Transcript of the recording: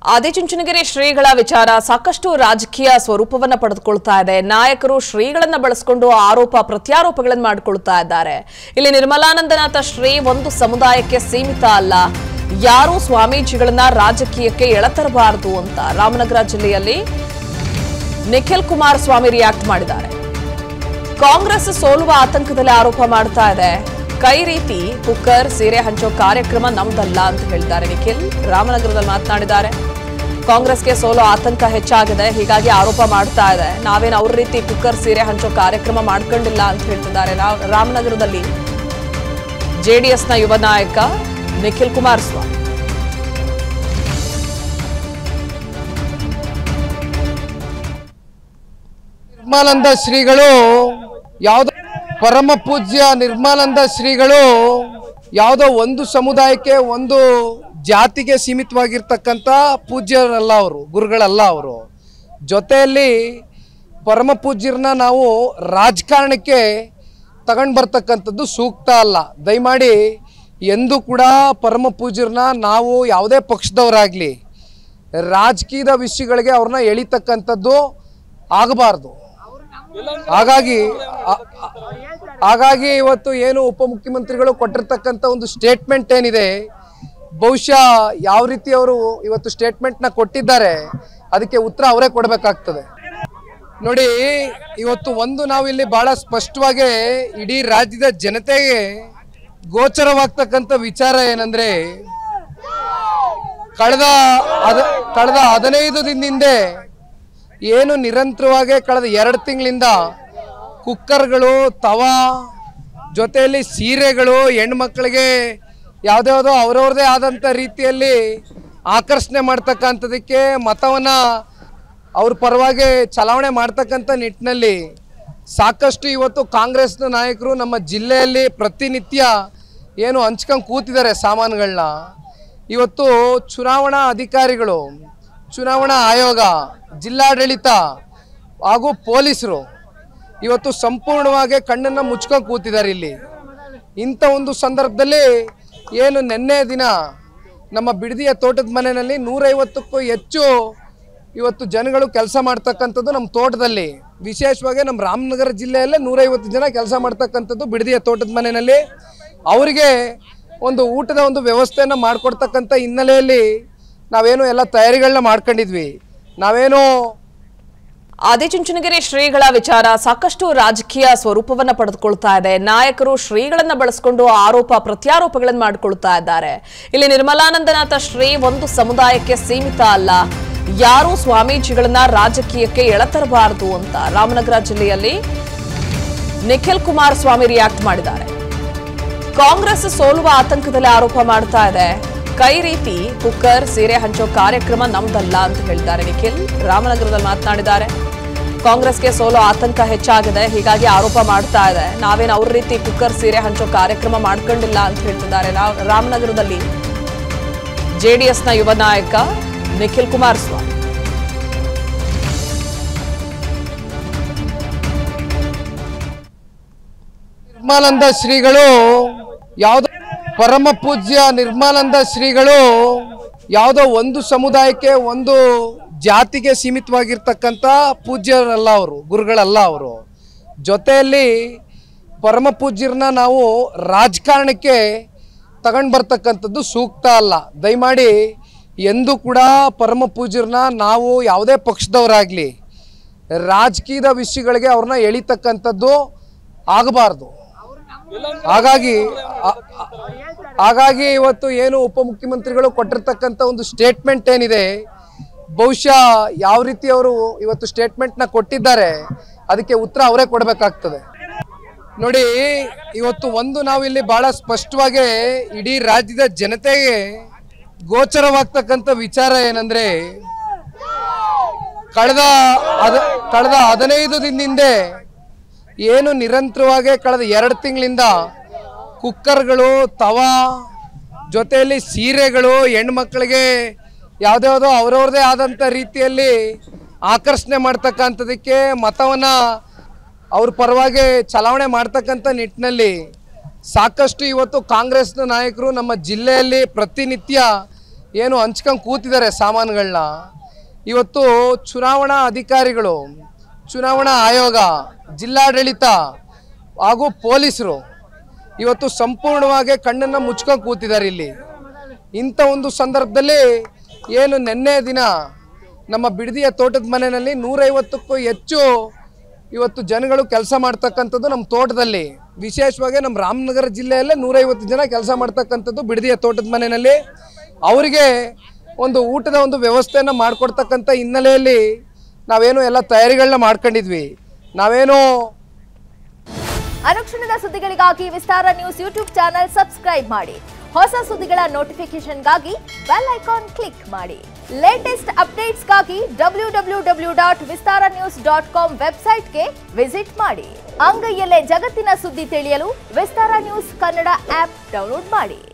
ಆದಿಚುಂಚನಗಿರಿ ಶ್ರೀಗಳ ವಿಚಾರ ಸಾಕಷ್ಟು ರಾಜಕೀಯ ಸ್ವರೂಪವನ್ನ ಪಡೆದುಕೊಳ್ತಾ ಇದೆ ನಾಯಕರು ಶ್ರೀಗಳನ್ನ ಬಳಸಿಕೊಂಡು ಆರೋಪ ಪ್ರತ್ಯಾರೋಪಗಳನ್ನು ಮಾಡಿಕೊಳ್ತಾ ಇದ್ದಾರೆ ಇಲ್ಲಿ ನಿರ್ಮಲಾನಂದನಾಥ ಶ್ರೀ ಒಂದು ಸಮುದಾಯಕ್ಕೆ ಸೀಮಿತ ಅಲ್ಲ ಯಾರೂ ಸ್ವಾಮೀಜಿಗಳನ್ನ ರಾಜಕೀಯಕ್ಕೆ ಎಳತರಬಾರದು ಅಂತ ರಾಮನಗರ ಜಿಲ್ಲೆಯಲ್ಲಿ ನಿಖಿಲ್ ಕುಮಾರಸ್ವಾಮಿ ರಿಯಾಕ್ಟ್ ಮಾಡಿದ್ದಾರೆ ಕಾಂಗ್ರೆಸ್ ಸೋಲುವ ಆತಂಕದಲ್ಲಿ ಆರೋಪ ಮಾಡ್ತಾ ಇದೆ ಕೈ ರೀತಿ ಕುಕ್ಕರ್ ಸೀರೆ ಹಂಚೋ ಕಾರ್ಯಕ್ರಮ ನಮ್ದಲ್ಲ ಅಂತ ಹೇಳಿದ್ದಾರೆ ನಿಖಿಲ್ ರಾಮನಗರದಲ್ಲಿ ಮಾತನಾಡಿದ್ದಾರೆ ಕಾಂಗ್ರೆಸ್ಗೆ ಸೋಲೋ ಆತಂಕ ಹೆಚ್ಚಾಗಿದೆ ಹೀಗಾಗಿ ಆರೋಪ ಮಾಡ್ತಾ ಇದೆ ನಾವೇನು ಅವ್ರ ರೀತಿ ಕುಕ್ಕರ್ ಸೀರೆ ಹಂಚೋ ಕಾರ್ಯಕ್ರಮ ಮಾಡ್ಕೊಂಡಿಲ್ಲ ಅಂತ ಹೇಳ್ತಿದ್ದಾರೆ ರಾ- ರಾಮನಗರದಲ್ಲಿ ಜೆಡಿಎಸ್ನ ಯುವ ನಾಯಕ ನಿಖಿಲ್ ಕುಮಾರಸ್ವಾಮಿ ನಿರ್ಮಲಾನಂದ ಶ್ರೀಗಳು ಯಾವುದೋ ಪರಮ ಪೂಜ್ಯ ನಿರ್ಮಲಾನಂದ ಶ್ರೀಗಳು ಯಾವುದೋ ಒಂದು ಸಮುದಾಯಕ್ಕೆ ಒಂದು ಜಾತಿಗೆ ಸೀಮಿತವಾಗಿರ್ತಕ್ಕಂಥ ಪೂಜ್ಯರಲ್ಲ ಅವರು ಗುರುಗಳಲ್ಲ ಅವರು ಜೊತೆಯಲ್ಲಿ ಪರಮ ಪೂಜ್ಯರನ್ನ ನಾವು ರಾಜಕಾರಣಕ್ಕೆ ತಗೊಂಡು ಬರ್ತಕ್ಕಂಥದ್ದು ಸೂಕ್ತ ಅಲ್ಲ ದಯಮಾಡಿ ಎಂದೂ ಕೂಡ ಪರಮ ಪೂಜ್ಯರನ್ನ ನಾವು ಯಾವುದೇ ಪಕ್ಷದವರಾಗಲಿ ರಾಜಕೀಯದ ವಿಷಯಗಳಿಗೆ ಅವ್ರನ್ನ ಎಳಿತಕ್ಕಂಥದ್ದು ಆಗಬಾರ್ದು ಹಾಗಾಗಿ ಆ- ಆ- ಹಾಗಾಗಿ ಇವತ್ತು ಏನು ಉಪಮುಖ್ಯಮಂತ್ರಿಗಳು ಕೊಟ್ಟಿರ್ತಕ್ಕಂಥ ಒಂದು ಸ್ಟೇಟ್ಮೆಂಟ್ ಏನಿದೆ ಬಹುಶಃ ಯಾವ ರೀತಿ ಅವರು ಇವತ್ತು ಸ್ಟೇಟ್ಮೆಂಟ್ನ ಕೊಟ್ಟಿದ್ದಾರೆ ಅದಕ್ಕೆ ಉತ್ತರ ಅವರೇ ಕೊಡಬೇಕಾಗ್ತದೆ ನೋಡಿ ಇವತ್ತು ಒಂದು ನಾವು ಇಲ್ಲಿ ಬಹಳ ಸ್ಪಷ್ಟವಾಗಿ ಇಡೀ ರಾಜ್ಯದ ಜನತೆಗೆ ಗೋಚರವಾಗ್ತಕ್ಕಂಥ ವಿಚಾರ ಏನಂದ್ರೆ ಕಳೆದ ಅದ ಕಳೆದ ಹದಿನೈದು ದಿನದಿಂದ ಏನು ನಿರಂತರವಾಗಿ ಕಳೆದ ಎರಡು ತಿಂಗಳಿಂದ ಕುಕ್ಕರ್ಗಳು ತವಾ ಜೊತೆಯಲ್ಲಿ ಸೀರೆಗಳು ಹೆಣ್ಮಕ್ಳಿಗೆ ಯಾವುದ್ಯಾವುದೋ ಅವ್ರವ್ರದೇ ಆದಂಥ ರೀತಿಯಲ್ಲಿ ಆಕರ್ಷಣೆ ಮಾಡ್ತಕ್ಕಂಥದಕ್ಕೆ ಮತವನ್ನು ಅವ್ರ ಪರವಾಗಿ ಚಲಾವಣೆ ಮಾಡ್ತಕ್ಕಂಥ ನಿಟ್ಟಿನಲ್ಲಿ ಸಾಕಷ್ಟು ಇವತ್ತು ಕಾಂಗ್ರೆಸ್ನ ನಾಯಕರು ನಮ್ಮ ಜಿಲ್ಲೆಯಲ್ಲಿ ಪ್ರತಿನಿತ್ಯ ಏನು ಹಂಚ್ಕೊಂಡು ಕೂತಿದ್ದಾರೆ ಸಾಮಾನುಗಳನ್ನ ಇವತ್ತು ಚುನಾವಣಾ ಅಧಿಕಾರಿಗಳು ಚುನಾವಣಾ ಆಯೋಗ ಜಿಲ್ಲಾಡಳಿತ ಹಾಗೂ ಪೊಲೀಸರು ಇವತ್ತು ಸಂಪೂರ್ಣವಾಗಿ ಕಣ್ಣನ್ನು ಮುಚ್ಕೊಂಡು ಕೂತಿದ್ದಾರೆ ಇಲ್ಲಿ ಇಂಥ ಒಂದು ಸಂದರ್ಭದಲ್ಲಿ ಏನು ನಿನ್ನೆ ದಿನ ನಮ್ಮ ಬಿಡದಿಯ ತೋಟದ ಮನೆಯಲ್ಲಿ ನೂರೈವತ್ತಕ್ಕೂ ಹೆಚ್ಚು ಇವತ್ತು ಜನಗಳು ಕೆಲಸ ಮಾಡ್ತಕ್ಕಂಥದ್ದು ನಮ್ಮ ತೋಟದಲ್ಲಿ ವಿಶೇಷವಾಗಿ ನಮ್ಮ ರಾಮನಗರ ಜಿಲ್ಲೆಯಲ್ಲೇ ನೂರೈವತ್ತು ಜನ ಕೆಲಸ ಮಾಡ್ತಕ್ಕಂಥದ್ದು ಬಿಡದಿಯ ತೋಟದ ಮನೆಯಲ್ಲಿ ಅವರಿಗೆ ಒಂದು ಊಟದ ಒಂದು ವ್ಯವಸ್ಥೆಯನ್ನು ಮಾಡಿಕೊಡ್ತಕ್ಕಂಥ ಹಿನ್ನೆಲೆಯಲ್ಲಿ ನಾವೇನು ಎಲ್ಲ ತಯಾರಿಗಳನ್ನ ಮಾಡ್ಕೊಂಡಿದ್ವಿ ನಾವೇನು ಆದಿಚುಂಚನಗಿರಿ ಶ್ರೀಗಳ ವಿಚಾರ ಸಾಕಷ್ಟು ರಾಜಕೀಯ ಸ್ವರೂಪವನ್ನ ಪಡೆದುಕೊಳ್ತಾ ಇದೆ ನಾಯಕರು ಶ್ರೀಗಳನ್ನ ಬಳಸಿಕೊಂಡು ಆರೋಪ ಪ್ರತ್ಯಾರೋಪಗಳನ್ನು ಮಾಡಿಕೊಳ್ತಾ ಇದ್ದಾರೆ ಇಲ್ಲಿ ನಿರ್ಮಲಾನಂದನಾಥ ಶ್ರೀ ಒಂದು ಸಮುದಾಯಕ್ಕೆ ಸೀಮಿತ ಅಲ್ಲ ಯಾರೂ ಸ್ವಾಮೀಜಿಗಳನ್ನ ರಾಜಕೀಯಕ್ಕೆ ಎಳತರಬಾರದು ಅಂತ ರಾಮನಗರ ಜಿಲ್ಲೆಯಲ್ಲಿ ನಿಖಿಲ್ ಕುಮಾರಸ್ವಾಮಿ ರಿಯಾಕ್ಟ್ ಮಾಡಿದ್ದಾರೆ ಕಾಂಗ್ರೆಸ್ ಸೋಲುವ ಆತಂಕದಲ್ಲಿ ಆರೋಪ ಮಾಡ್ತಾ ಇದೆ ಕೈ ರೀತಿ ಕುಕ್ಕರ್ ಸೀರೆ ಹಂಚೋ ಕಾರ್ಯಕ್ರಮ ನಮ್ದಲ್ಲ ಅಂತ ಹೇಳಿದ್ದಾರೆ ನಿಖಿಲ್ ರಾಮನಗರದಲ್ಲಿ ಮಾತನಾಡಿದ್ದಾರೆ ಕಾಂಗ್ರೆಸ್ಗೆ ಸೋಲೋ ಆತಂಕ ಹೆಚ್ಚಾಗಿದೆ ಹೀಗಾಗಿ ಆರೋಪ ಮಾಡ್ತಾ ಇದೆ ನಾವೇನು ಅವ್ರ ರೀತಿ ಕುಕ್ಕರ್ ಸೀರೆ ಹಂಚೋ ಕಾರ್ಯಕ್ರಮ ಮಾಡ್ಕೊಂಡಿಲ್ಲ ಅಂತ ಹೇಳ್ತಿದ್ದಾರೆ ರಾ- ರಾಮನಗರದಲ್ಲಿ ಜೆಡಿಎಸ್ನ ಯುವ ನಾಯಕ ನಿಖಿಲ್ ಕುಮಾರಸ್ವಾಮಿ ನಿರ್ಮಲಾನಂದ ಶ್ರೀಗಳು ಯಾವುದೋ ಪರಮ ಪೂಜ್ಯ ನಿರ್ಮಲಾನಂದ ಶ್ರೀಗಳು ಯಾವುದೋ ಒಂದು ಸಮುದಾಯಕ್ಕೆ ಒಂದು ಜಾತಿಗೆ ಸೀಮಿತವಾಗಿರ್ತಕ್ಕಂಥ ಪೂಜ್ಯರಲ್ಲ ಅವರು ಗುರುಗಳಲ್ಲ ಅವರು ಜೊತೆಯಲ್ಲಿ ಪರಮ ಪೂಜ್ಯರನ್ನ ನಾವು ರಾಜಕಾರಣಕ್ಕೆ ತಗೊಂಡು ಬರ್ತಕ್ಕಂಥದ್ದು ಸೂಕ್ತ ಅಲ್ಲ ದಯಮಾಡಿ ಎಂದೂ ಕೂಡ ಪರಮ ಪೂಜ್ಯರನ್ನ ನಾವು ಯಾವುದೇ ಪಕ್ಷದವರಾಗಲಿ ರಾಜಕೀಯದ ವಿಷಯಗಳಿಗೆ ಅವ್ರನ್ನ ಎಳಿತಕ್ಕಂಥದ್ದು ಆಗಬಾರ್ದು ಹಾಗಾಗಿ ಆ- ಆ- ಹಾಗಾಗಿ ಇವತ್ತು ಏನು ಉಪಮುಖ್ಯಮಂತ್ರಿಗಳು ಕೊಟ್ಟಿರ್ತಕ್ಕಂಥ ಒಂದು ಸ್ಟೇಟ್ಮೆಂಟ್ ಏನಿದೆ ಬಹುಶಃ ಯಾವ ರೀತಿ ಅವರು ಇವತ್ತು ಸ್ಟೇಟ್ಮೆಂಟ್ನ ಕೊಟ್ಟಿದ್ದಾರೆ ಅದಕ್ಕೆ ಉತ್ತರ ಅವರೇ ಕೊಡಬೇಕಾಗ್ತದೆ ನೋಡಿ ಇವತ್ತು ಒಂದು ನಾವು ಇಲ್ಲಿ ಬಹಳ ಸ್ಪಷ್ಟವಾಗಿ ಇಡೀ ರಾಜ್ಯದ ಜನತೆಗೆ ಗೋಚರವಾಗ್ತಕ್ಕಂಥ ವಿಚಾರ ಏನಂದ್ರೆ ಕಳೆದ ಅದ ಕಳೆದ ಹದಿನೈದು ದಿನದಿಂದ ಏನು ನಿರಂತರವಾಗಿ ಕಳೆದ ಎರಡು ತಿಂಗಳಿಂದ ಕುಕ್ಕರ್ಗಳು ತವಾ ಜೊತೆಯಲ್ಲಿ ಸೀರೆಗಳು ಹೆಣ್ಮಕ್ಳಿಗೆ ಯಾವುದ್ಯಾವುದೋ ಅವ್ರವ್ರದೇ ಆದಂಥ ರೀತಿಯಲ್ಲಿ ಆಕರ್ಷಣೆ ಮಾಡ್ತಕ್ಕಂಥದಕ್ಕೆ ಮತವನ್ನು ಅವ್ರ ಪರವಾಗಿ ಚಲಾವಣೆ ಮಾಡ್ತಕ್ಕಂಥ ನಿಟ್ಟಿನಲ್ಲಿ ಸಾಕಷ್ಟು ಇವತ್ತು ಕಾಂಗ್ರೆಸ್ನ ನಾಯಕರು ನಮ್ಮ ಜಿಲ್ಲೆಯಲ್ಲಿ ಪ್ರತಿನಿತ್ಯ ಏನು ಹಂಚ್ಕೊಂಡು ಕೂತಿದ್ದಾರೆ ಸಾಮಾನುಗಳನ್ನ ಇವತ್ತು ಚುನಾವಣಾ ಅಧಿಕಾರಿಗಳು ಚುನಾವಣಾ ಆಯೋಗ ಜಿಲ್ಲಾಡಳಿತ ಹಾಗೂ ಪೊಲೀಸರು ಇವತ್ತು ಸಂಪೂರ್ಣವಾಗಿ ಕಣ್ಣನ್ನು ಮುಚ್ಕೊಂಡು ಕೂತಿದ್ದಾರೆ ಇಲ್ಲಿ ಇಂಥ ಒಂದು ಸಂದರ್ಭದಲ್ಲಿ ಏನು ನಿನ್ನೆ ದಿನ ನಮ್ಮ ಬಿಡದಿಯ ತೋಟದ ಮನೆಯಲ್ಲಿ ನೂರೈವತ್ತಕ್ಕೂ ಹೆಚ್ಚು ಇವತ್ತು ಜನಗಳು ಕೆಲಸ ಮಾಡ್ತಕ್ಕಂಥದ್ದು ನಮ್ಮ ತೋಟದಲ್ಲಿ ವಿಶೇಷವಾಗಿ ನಮ್ಮ ರಾಮನಗರ ಜಿಲ್ಲೆಯಲ್ಲೇ ನೂರೈವತ್ತು ಜನ ಕೆಲಸ ಮಾಡ್ತಕ್ಕಂಥದ್ದು ಬಿಡದಿಯ ತೋಟದ ಮನೆಯಲ್ಲಿ ಅವರಿಗೆ ಒಂದು ಊಟದ ಒಂದು ವ್ಯವಸ್ಥೆಯನ್ನು ಮಾಡಿಕೊಡ್ತಕ್ಕಂಥ ಹಿನ್ನೆಲೆಯಲ್ಲಿ ನಾವೇನು ಎಲ್ಲ ತಯಾರಿಗಳನ್ನ ಮಾಡ್ಕೊಂಡಿದ್ವಿ ನಾವೇನು ಅನುಕ್ಷಣದ ಸುದ್ದಿಗಳಿಗಾಗಿ Vistara news YouTube channel subscribe ಮಾಡಿ ಹೊಸ ಸುದ್ದಿಗಳ ನೋಟಿಫಿಕೇಶನ್ಗಾಗಿ ಬೆಲ್ ಐಕಾನ್ ಕ್ಲಿಕ್ ಮಾಡಿ ಲೇಟೆಸ್ಟ್ ಅಪ್ಡೇಟ್ಸ್ಗಾಗಿ W W W dot Vistara news dot com ವೆಬ್ಸೈಟ್ಗೆ ವಿಸಿಟ್ ಮಾಡಿ ಅಂಗೈಯಲ್ಲೇ ಜಗತ್ತಿನ ಸುದ್ದಿ ತಿಳಿಯಲು Vistara news Kannada app download ಮಾಡಿ